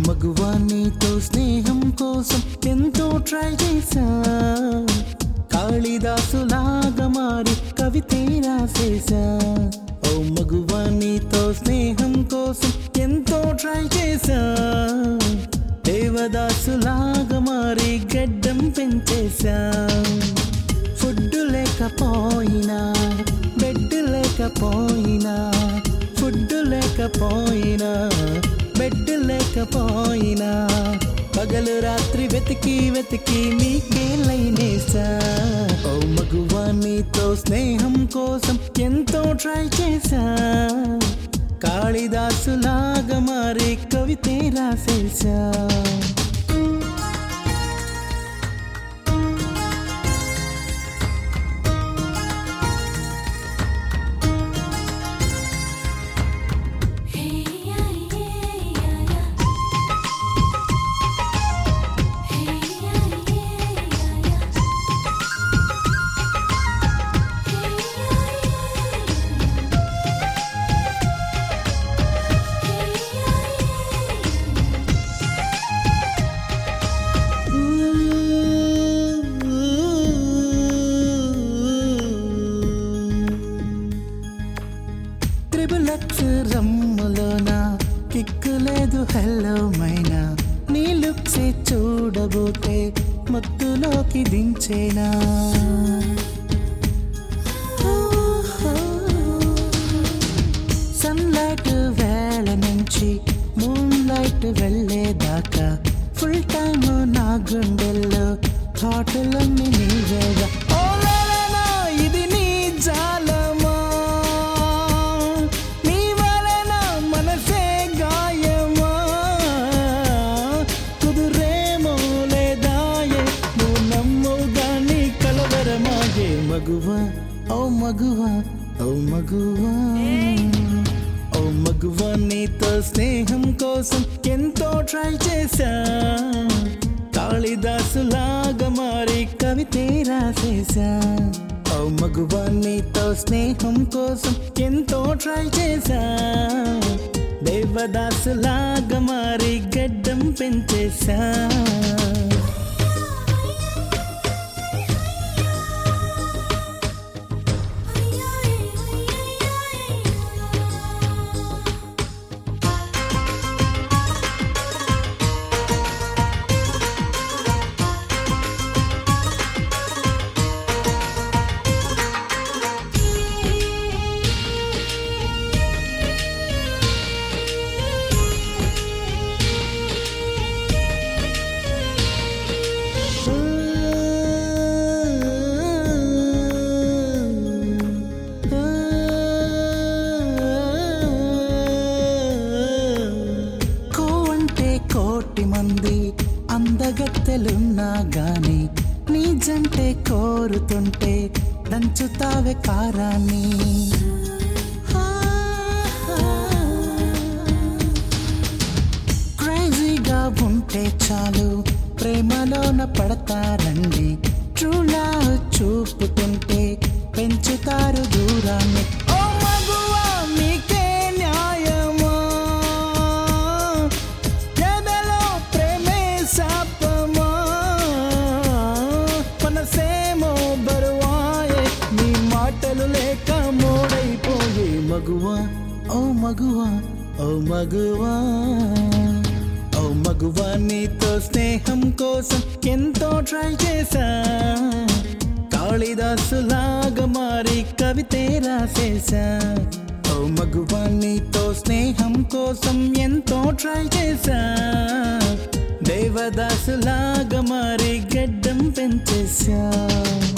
మగువా నీతో స్నేహం కోసం ఎంతో ట్రై చేశా కాళిదాసులాగా మారి కవితే రాసేశా ఓ మగువా నీతో స్నేహం కోసం ఎంతో ట్రై చేశా దేవదాసులాగా మారి గడ్డం పెంచేశా ఫుడ్ లేకపోయినా బెడ్ లేకపోయినా ఫుడ్ లేకపోయినా బెడ్ లేకపోయినా పగలు రాత్రి వెతికి వెతికి నీకే లైనేసా ఓ మగువా నీతో స్నేహం కోసం ఎంతో ట్రై చేశా కాళిదాసులాగా మారి కవితే రాసేసా Hey ya ya ya ya Hey ya ya ya ya Hey ya triple X రమ్ములోన కిక్కు లేదు హలో మైనా నీ లుక్సే చూడబోతే మత్తులోకి దించేనా సన్లైట్ వేళ నుంచి మూన్ లైట్ వెళ్ళేదాకా ఫుల్ టైమ్ నా గుండెల్లో థాటులన్నీ నీవేగా ఓ లాలాలా, ఇది నీ జాలమా నీ వలన మనసే గాయమా కుదురేమో లేదాయే నువ్వు నమ్మవు గాని కలవరమాయే మగువా ఓ మగువా ఓ మగువా ఓ మగువా నీతో స్నేహం కోసం ఎంతో ట్రై చేశా కాళిదాసులాగా మారి కవితే రాసేశా ఓ మగువా నీతో స్నేహం కోసం ఎంతో ట్రై చేశా దేవదాసులాగా మారి గడ్డం పెంచేశా కో అంటే కోటి మంది అందగత్తెలున్నా గాని నీ జంటే కోరుతుంటే దంచుతావే కారాన్ని క్రేజీగా ఉంటే చాలు ప్రేమలోన పడతారండి ట్రూలా చూపుతుంటే పెంచుతారు దూరాన్ని ఓ మగువా మీకే న్యాయమా ఎదలో ప్రేమే శాపమా మనసేమో బరువాయే నీ మాటలు లేక మోడైపోయే మగువా ఓ మగువా ఓ మగువా ఓ మగువా నీతో స్నేహం కోసం ఎంతో ట్రై చేశా కాళిదాసులాగా మారి కవితే రాసేశా ఓ మగువా నీతో స్నేహం కోసం ఎంతో ట్రై చేశా దేవదాసులాగా మారి గడ్డం పెంచేశా